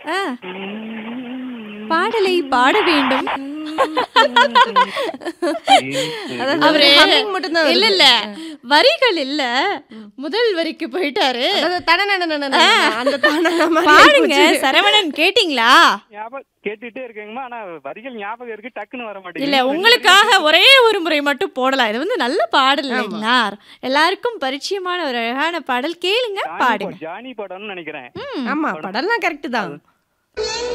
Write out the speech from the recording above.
ஆ. பாடலை பாட வேண்டும் அதாவது அவரு humming மட்டும்தான் இல்ல வருது. இல்ல வரிகள் இல்ல முதல் வரிக்கு போயிட்டாரு அதாவது தடநடநடநட அந்த தடநட மாதிரி பாடுங்க ஆயிப்போச்சு. சரவணன் கேட்டிங்களா ஞாபகம் கேட்டுட்டே இருக்கேங்கம்மா ஆனா வரிகள் ஞாபகம் இருக்கு டக்குன்னு வர இல்ல மாட்டேங்குது உங்களுக்காக ஒரே ஒரு முறை மட்டும் போடலாம் இது வந்து நல்ல பாடல் இல்லைங்களா எல்லாருக்கும் பரிச்சயமான ஒரு அழகான பாடல் கேளுங்க ஜானி பாடுங்க படம், ஜானி படம்னு நினைக்கிறேன் ஆமா படம்லாம் கரெக்ட் தான்